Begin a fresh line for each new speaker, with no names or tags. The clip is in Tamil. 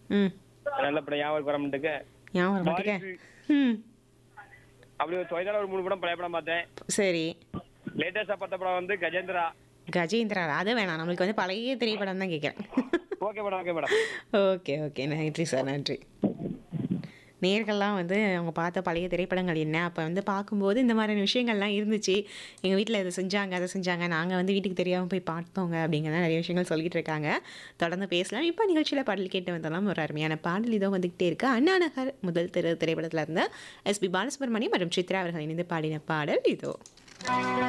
ம்
நல்ல படம் ஞாபகம் வர மாட்டேங்க
ஞாபகம் வர மாட்டேங்க ம்
அப்படி ஒரு தொலைதால ஒரு மூணு படம் பழைய படம் பார்த்தேன்
சரி
லேட்டஸ்டா பார்த்த படம் வந்து கஜேந்திரா
கஜேந்திரா அது வேணாம் நம்மளுக்கு வந்து பழைய திரைப்படம் தான் கேட்குறேன்
okay madam okay madam
okay okay நன்றி சார் நன்றி நேர்கள்லாம் வந்து அவங்க பார்த்த பழைய திரைப்படங்கள் என்ன அப்போ வந்து பார்க்கும்போது இந்த மாதிரியான விஷயங்கள்லாம் இருந்துச்சு எங்கள் வீட்டில் இதை செஞ்சாங்க அதை செஞ்சாங்க நாங்கள் வந்து வீட்டுக்கு தெரியாமல் போய் பார்த்தோங்க அப்படிங்கிற நிறைய விஷயங்கள் சொல்லிட்டு இருக்காங்க தொடர்ந்து பேசலாம் இப்போ நிகழ்ச்சியில் பாடல் கேட்டு வந்தாலும் ஒரு அருமையான பாடல் இதோ வந்துக்கிட்டே இருக்கு அண்ணா நகர் முதல் திரு திரைப்படத்தில் இருந்த எஸ்பி பாலசுப்ரமணியம் மற்றும் சித்ரா அவர்கள் இணைந்து பாடின பாடல் இதோ